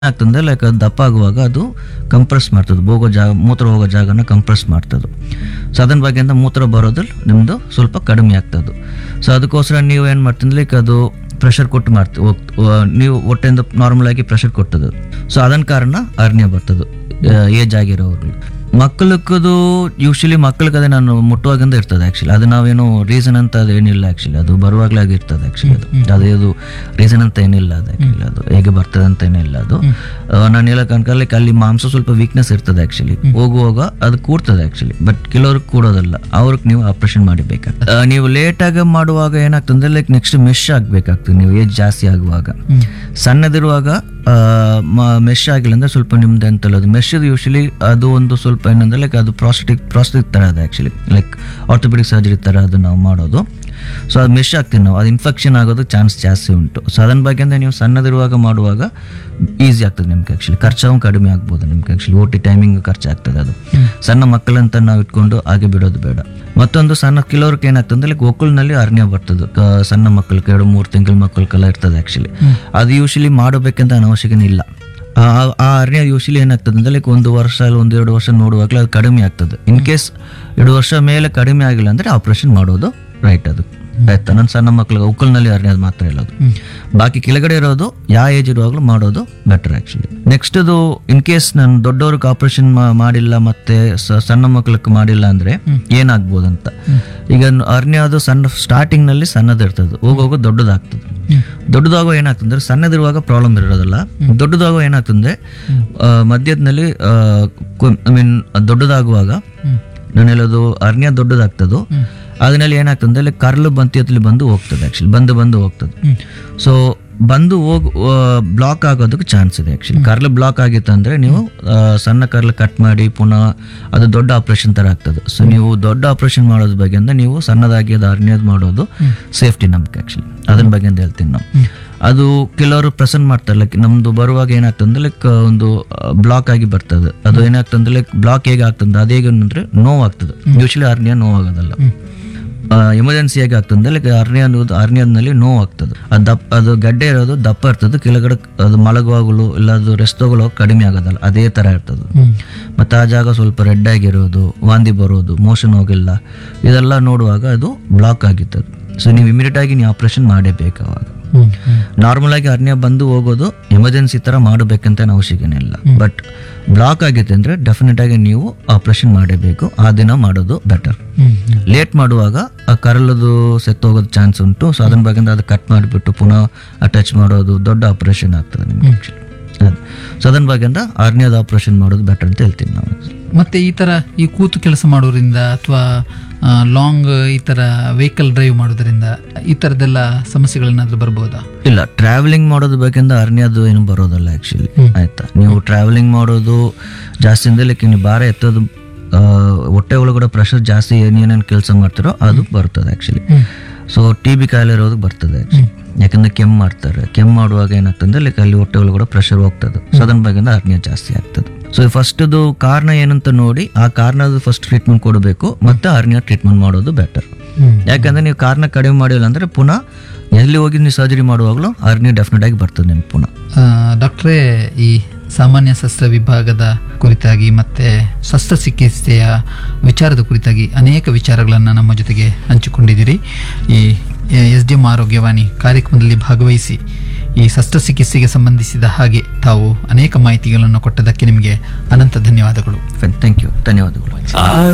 ಆಗ್ತಂದ್ರೆ like ಅದು ದಪ್ಪ ಆಗುವಾಗ ಅದು ಕಂಪ್ರೆಸ್ ಮಾಡ್ತದೆ ಹೋಗೋ ಜಾಗ ಮೂತ್ರ ಹೋಗೋ ಜಾಗನ ಕಂಪ್ರೆಸ್ ಮಾಡ್ತದೆ ಸೊ ಅದನ್ನ ಬಗ್ಗೆಯಿಂದ ಮೂತ್ರ ಬರೋದು ನಿಮ್ಮದು ಸ್ವಲ್ಪ ಕಡಿಮೆ ಆಗ್ತದೆ ಸೊ ಅದಕ್ಕೋಸ್ಕರ ನೀವು ಏನು ಮಾಡ್ತೀನಿ ಲೈಕ್ ಅದು ಪ್ರೆಷರ್ ಕೊಟ್ಟು ಮಾಡ್ತೀವಿ ನೀವು ಹೊಟ್ಟೆಯಿಂದ ನಾರ್ಮಲ್ ಆಗಿ ಪ್ರೆಷರ್ ಕೊಟ್ಟದು ಸೊ ಅದನ್ನ ಕಾರಣ ಅರ್ನ್ಯ ಬರ್ತದೆ ಏಜ್ ಆಗಿರೋರು ಮಕ್ಕಳಕ್ಕದು ಯೂಶಲಿ ಮಕ್ಕಳಿಗೆ ಅದೇ ನಾನು ಮುಟ್ಟುವಾಗಿಂದ ಇರ್ತದೆ ಆ್ಯಕ್ಚುಲಿ ಅದು ನಾವೇನು ರೀಸನ್ ಅಂತ ಅದು ಏನಿಲ್ಲ ಆ್ಯಕ್ಚುಲಿ ಅದು ಬರುವಾಗಲೇ ಆಗಿರ್ತದೆ ಆ್ಯಕ್ಚುಲಿ ಅದು ಅದೇ ಅದು ರೀಸನ್ ಅಂತ ಏನಿಲ್ಲ ಅದು ಆ್ಯಕ್ಚುಲಿ ಅದು ಹೇಗೆ ಬರ್ತದೆ ಅಂತ ಏನಿಲ್ಲ ಅದು ಆ, ನಾನು ಹೇಳಕ್ ಅನ್ಕೊಳ್ಳಿ ಅಲ್ಲಿ ಮಾಂಸ ಸ್ವಲ್ಪ ವೀಕ್ನೆಸ್ ಇರ್ತದೆ ಆ್ಯಕ್ಚುಲಿ ಹೋಗುವಾಗ ಅದು ಕೂಡ್ತದೆ ಆ್ಯಕ್ಚುಲಿ ಬಟ್ ಕೆಲವ್ರಿಗೆ ಕೂಡೋದಲ್ಲ ಅವ್ರಿಗೆ ನೀವು ಆಪರೇಷನ್ ಮಾಡಿಬೇಕಾಗ್ತದೆ ಆ, ನೀವು ಲೇಟಾಗಿ ಮಾಡುವಾಗ ಏನಾಗ್ತದೆ ಲೈಕ್ ನೆಕ್ಸ್ಟ್ ಮೆಶ್ ಆಗಬೇಕಾಗ್ತದೆ ನೀವು ಏಜ್ ಜಾಸ್ತಿ ಆಗುವಾಗ ಸಣ್ಣದಿರುವಾಗ ಮೆಶ್ ಆಗಿಲ್ಲ ಅಂದ್ರೆ ಸ್ವಲ್ಪ ನಿಮ್ದು ಎಂತಲ್ಲ ಅದು ಮೆಶ್ ಯೂಶಲಿ ಅದು ಒಂದು ಸ್ವಲ್ಪ ಏನಂದ್ರೆ ಲೈಕ್ ಅದು ಪ್ರಾಸ್ಟಿಕ್ ಪ್ರಾಸ್ಟಿಕ್ ತರ ಅದು ಆ್ಯಕ್ಚುಲಿ ಲೈಕ್ ಆರ್ಥೋಪೆಡಿಕ್ ಸರ್ಜರಿ ತರ ಅದು ನಾವು ಮಾಡೋದು ಸೊ ಅದು ಮೆಶ್ ಆಗ್ತೀವಿ ನಾವು ಅದು ಇನ್ಫೆಕ್ಷನ್ ಆಗೋದು ಚಾನ್ಸ್ ಜಾಸ್ತಿ ಉಂಟು ಸೊ ಅದನ್ನ ಬಗ್ಗೆ ಅಂದ್ರೆ ನೀವು ಸಣ್ಣದಿರುವಾಗ ಮಾಡುವಾಗ ಈಸಿ ಆಗ್ತದೆ ನಿಮ್ಗೆ ಆ್ಯಕ್ಚುಲಿ ಖರ್ಚು ಕಡಿಮೆ ಆಗ್ಬೋದು ನಿಮ್ಗೆ ಆ್ಯಕ್ಚುಲಿ ಓಟಿ ಟೈಮಿಂಗ್ ಖರ್ಚಾಗ್ತದೆ ಅದು ಸಣ್ಣ ಮಕ್ಕಳಂತ ನಾವು ಇಟ್ಕೊಂಡು ಹಾಗೆ ಬಿಡೋದು ಬೇಡ ಮತ್ತೊಂದು ಸಣ್ಣ ಕೆಲವ್ರಿಗೆ ಏನಾಗ್ತದೆ ಲೈಕ್ ಒಕ್ಕಲ್ನಲ್ಲಿ ಅರ್ಣ್ಯ ಬರ್ತದೆ ಕ- ಸಣ್ಣ ಮಕ್ಕಳಿಗೆ ಎರಡು ಮೂರು ತಿಂಗಳ ಮಕ್ಕಳಿಗೆಲ್ಲ ಇರ್ತದೆ ಆ್ಯಕ್ಚುಲಿ ಅದು ಯೂಶಲಿ ಮಾಡಬೇಕಂತ ಅವಶ್ಯಕತೆ ಇಲ್ಲ ಆ ಆ ಅರಣ್ಯ ಯೂಶಲಿ ಏನಾಗ್ತದೆ ಅಂದ್ರೆ ಲೈಕ್ ಒಂದು ವರ್ಷ ಇಲ್ಲ ಒಂದು ಎರಡು ವರ್ಷ ನೋಡುವಾಗಲೇ ಅದು ಕಡಿಮೆ ಆಗ್ತದೆ ಇನ್ ಕೇಸ್ ಎರಡು ವರ್ಷ ಮೇಲೆ ಕಡಿಮೆ ಆಗಿಲ್ಲ ಅಂದ್ರೆ ಆಪರೇಷನ್ ಮಾಡೋದು ರೈಟ್ ಅದು ಆಯ್ತಾ ನನ್ನ ಸಣ್ಣ ಮಕ್ಕಳಿಗೆ ಉಕ್ಕಲ್ನಲ್ಲಿ ಅರಣ್ಯದ ಮಾತ್ರ ಇರೋದು ಬಾಕಿ ಕೆಳಗಡೆ ಇರೋದು ಯಾವ ಏಜ್ ಇರುವಾಗಲೂ ಮಾಡೋದು ಬೆಟರ್ ಆ್ಯಕ್ಚುಲಿ ನೆಕ್ಸ್ಟ್ ಅದು ಇನ್ ಕೇಸ್ ನಾನು ದೊಡ್ಡವ್ರಿಗೆ ಆಪರೇಷನ್ ಮಾಡಿಲ್ಲ ಮತ್ತೆ ಸ- ಸಣ್ಣ ಮಕ್ಕಳಿಗೆ ಮಾಡಿಲ್ಲ ಅಂದ್ರೆ ಏನಾಗ್ಬೋದು ಅಂತ ಈಗ ಅರಣ್ಯ ಅದು ಸಣ್ಣ ಸ್ಟಾರ್ಟಿಂಗ್ ನಲ್ಲಿ ಸಣ್ಣದಿರ್ತದೆ ಹೋಗೋಗ ದೊಡ್ಡದಾಗ್ತದೆ ದೊಡ್ಡದಾಗೋ ಏನಾಗ್ತಂದ್ರೆ ಸಣ್ಣದಿರುವಾಗ ಪ್ರಾಬ್ಲಮ್ ಇರೋದಿಲ್ಲ ದೊಡ್ಡದಾಗೋ ಏನಾಗ್ತಂದ್ರೆ ಆ, ಮಧ್ಯದಲ್ಲಿ ಐ ಮೀನ್ ದೊಡ್ಡದಾಗುವಾಗ ನಾನು ಹೇಳೋದು ಅರಣ್ಯ ದೊಡ್ಡದಾಗ್ತದೋ ಅದರಲ್ಲಿ ಏನಾಗ್ತದೆ ಅಲ್ಲಿ ಕರ್ಲು ಬಂತಿಯಲ್ಲಿ ಬಂದು ಹೋಗ್ತದೆ ಆ್ಯಕ್ಚುಲಿ ಬಂದು ಬಂದು ಹೋಗ್ತದೆ ಸೊ ಬಂದು ಹೋಗ್ ಬ್ಲಾಕ್ ಆಗೋದಕ್ಕೆ ಚಾನ್ಸ್ ಇದೆ ಆ್ಯಕ್ಚುಲಿ ಕರ್ಲು ಬ್ಲಾಕ್ ಆಗಿತ್ತು ಅಂದರೆ ನೀವು ಆ, ಸಣ್ಣ ಕರ್ಲು ಕಟ್ ಮಾಡಿ ಪುನಃ ಅದು ದೊಡ್ಡ ಆಪ್ರೇಷನ್ ಥರ ಆಗ್ತದೆ ಸೊ ನೀವು ದೊಡ್ಡ ಆಪ್ರೇಷನ್ ಮಾಡೋದ್ರ ಬಗ್ಗೆ ಅಂದ್ರೆ ನೀವು ಸಣ್ಣದಾಗಿ ಅದು ಅರ್ಣ್ಯದ್ ಮಾಡೋದು ಸೇಫ್ಟಿ ನಮ್ಗೆ ಆ್ಯಕ್ಚುಲಿ ಅದ್ರ ಬಗ್ಗೆ ಅಂತ ಹೇಳ್ತೀನಿ ನಾವು ಅದು ಕೆಲವರು ಪ್ರೆಸೆಂಟ್ ಮಾಡ್ತಾರೆ ಲೈಕ್ ನಮ್ದು ಬರುವಾಗ ಏನಾಗ್ತದೆ ಲೈಕ್ ಒಂದು ಬ್ಲಾಕ್ ಆಗಿ ಬರ್ತದೆ ಅದು ಏನಾಗ್ತದೆ ಲೈಕ್ ಬ್ಲಾಕ್ ಹೇಗೆ ಆಗ್ತದೆ ಅದು ಹೇಗೆ ಅಂದ್ರೆ ನೋವಾಗ್ತದೆ ಯೂಶಲಿ ಅರ್ಣ್ಯ ನೋವಾಗೋದಲ್ಲ ಎಮರ್ಜೆನ್ಸಿ ಆಗಿ ಆಗ್ತದೆ ಲೈಕ್ ಅರ್ಣ್ಯ ಅನ್ನೋದು ಅರ್ಣ್ಯದಲ್ಲಿ ನೋವು ಆಗ್ತದೆ ಅದು ದಪ್ಪ ಅದು ಗಡ್ಡೆ ಇರೋದು ದಪ್ಪ ಇರ್ತದೆ ಕೆಳಗಡೆ ಅದು ಮಲಗುವಾಗಲು ಇಲ್ಲ ಅದು ರೆಸ್ಟ್ ತಗೊಳ್ಳೋ ಕಡಿಮೆ ಆಗೋದಲ್ಲ ಅದೇ ಥರ ಇರ್ತದೆ ಮತ್ತು ಆ ಜಾಗ ಸ್ವಲ್ಪ ರೆಡ್ ಆಗಿರೋದು ವಾಂತಿ ಬರೋದು ಮೋಷನ್ ಹೋಗಿಲ್ಲ ಇದೆಲ್ಲ ನೋಡುವಾಗ ಅದು ಬ್ಲಾಕ್ ಆಗಿರ್ತದೆ ಸೊ ನೀವು ಇಮಿಡಿಯೇಟ್ ಆಗಿ ನೀವು ಆಪ್ರೇಷನ್ ಮಾಡೇಬೇಕು ಅವಾಗ ನಾರ್ಮಲ್ ಆಗಿ ಅರ್ಣ್ಯ ಬಂದು ಹೋಗೋದು ಎಮರ್ಜೆನ್ಸಿ ತರ ಮಾಡಬೇಕಂತ ಏನು ಅವಶ್ಯಕತೆ ಇಲ್ಲ ಬಟ್ ಬ್ಲಾಕ್ ಆಗೈತೆ ಅಂದ್ರೆ ಡೆಫಿನೆಟ್ ಆಗಿ ನೀವು ಆಪರೇಷನ್ ಮಾಡಬೇಕು ಆ ದಿನ ಮಾಡೋದು ಬೆಟರ್ ಲೇಟ್ ಮಾಡುವಾಗ ಆ ಕರಳದು ಸೆತ್ತೋಗೋದು ಚಾನ್ಸ್ ಉಂಟು ಸೊ ಅದನ್ನ ಬಗ್ಗೆ ಅದು ಕಟ್ ಮಾಡಿಬಿಟ್ಟು ಪುನಃ ಅಟ್ಯಾಚ್ ಮಾಡೋದು ದೊಡ್ಡ ಆಪರೇಷನ್ ಆಗ್ತದೆ ನಿಮ್ಗೆ ಆ್ಯಕ್ಚುಲಿ ಅದು ಸೊ ಅದನ್ನ ಬಗ್ಗೆ ಅರ್ಣ್ಯದ ಆಪರೇಷನ್ ಮಾಡೋದು ಬೆಟರ್ ಅಂತ ಹೇಳ್ತೀನಿ ನಾವು ಮತ್ತೆ ಈ ತರ ಈ ಕೂತು ಕೆಲಸ ಮಾಡೋದ್ರಿಂದ ಅಥವಾ ಲಾಂಗ್ ಈ ತರ ವೆಹಿಕಲ್ ಡ್ರೈವ್ ಮಾಡೋದ್ರಿಂದ ಈ ತರದೆಲ್ಲ ಸಮಸ್ಯೆಗಳೇನಾದ್ರೂ ಬರ್ಬೋದಾ ಇಲ್ಲ ಟ್ರಾವೆಲಿಂಗ್ ಮಾಡೋದು ಬೇಕೆಂದ ಅರ್ಣ್ಯದು ಏನು ಬರೋದಲ್ಲ ಆ್ಯಕ್ಚುಲಿ ಆಯ್ತಾ ನೀವು ಟ್ರಾವೆಲಿಂಗ್ ಮಾಡೋದು ಜಾಸ್ತಿ ಅಂದ್ರೆ ಲೈಕ್ ನೀವು ಭಾರ ಎತ್ತೋದು ಆ, ಹೊಟ್ಟೆ ಒಳಗಡೆ ಪ್ರೆಷರ್ ಜಾಸ್ತಿ ಏನೇನೇನು ಕೆಲಸ ಮಾಡ್ತಾರೋ ಅದು ಬರ್ತದೆ ಆ್ಯಕ್ಚುಲಿ ಸೊ ಟಿ ಬಿ ಕಾಯಿಲೆ ಇರೋದು ಬರ್ತದೆ actually. ಯಾಕಂದ್ರೆ ಕೆಮ್ಮು ಮಾಡ್ತಾರೆ ಕೆಮ್ಮು ಮಾಡುವಾಗ ಏನಾಗ್ತದೆ ಲೈಕ್ ಅಲ್ಲಿ ಹೊಟ್ಟೆ ಒಳಗಡೆ ಪ್ರೆಷರ್ ಹೋಗ್ತದೆ ಸೊ ಅದನ್ನ ಬಗ್ಗೆ ಅರ್ಣ್ಯ ಜಾಸ್ತಿ ಆಗ್ತದೆ ಸೊ ಫಸ್ಟ್ದು ಕಾರಣ ಏನಂತ ನೋಡಿ ಆ ಕಾರಣದ ಫಸ್ಟ್ ಟ್ರೀಟ್ಮೆಂಟ್ ಕೊಡಬೇಕು ಮತ್ತೆ ಅರ್ಣ್ಯ ಟ್ರೀಟ್ಮೆಂಟ್ ಮಾಡೋದು ಬೆಟರ್ ಯಾಕಂದ್ರೆ ನೀವು ಕಾರಣ ಕಡಿಮೆ ಮಾಡಿಲ್ಲ ಅಂದ್ರೆ ಪುನಃ ಎಲ್ಲಿ ಹೋಗಿ ನೀವು ಸರ್ಜರಿ ಮಾಡುವಾಗಲೂ ಅರ್ನಿ ಡೆಫಿನೆಟ್ ಆಗಿ ಬರ್ತದೆ ನಿಮ್ಗೆ ಪುನಃ ಆ, ಡಾಕ್ಟ್ರೇ ಈ ಸಾಮಾನ್ಯ ಶಸ್ತ್ರ ವಿಭಾಗದ ಕುರಿತಾಗಿ ಮತ್ತೆ ಶಸ್ತ್ರಚಿಕಿತ್ಸೆಯ ವಿಚಾರದ ಕುರಿತಾಗಿ ಅನೇಕ ವಿಚಾರಗಳನ್ನು ನಮ್ಮ ಜೊತೆಗೆ ಹಂಚಿಕೊಂಡಿದ್ದೀರಿ ಈ ಎಸ್ ಡಿ ಎಂ ಆರೋಗ್ಯವಾಣಿ ಕಾರ್ಯಕ್ರಮದಲ್ಲಿ ಭಾಗವಹಿಸಿ ಈ ಶಸ್ತ್ರಚಿಕಿತ್ಸೆಗೆ ಸಂಬಂಧಿಸಿದ ಹಾಗೆ ತಾವು ಅನೇಕ ಮಾಹಿತಿಗಳನ್ನು ಕೊಟ್ಟದಕ್ಕೆ ನಿಮಗೆ ಅನಂತ ಧನ್ಯವಾದಗಳು ಥ್ಯಾಂಕ್ ಯು ಧನ್ಯವಾದಗಳು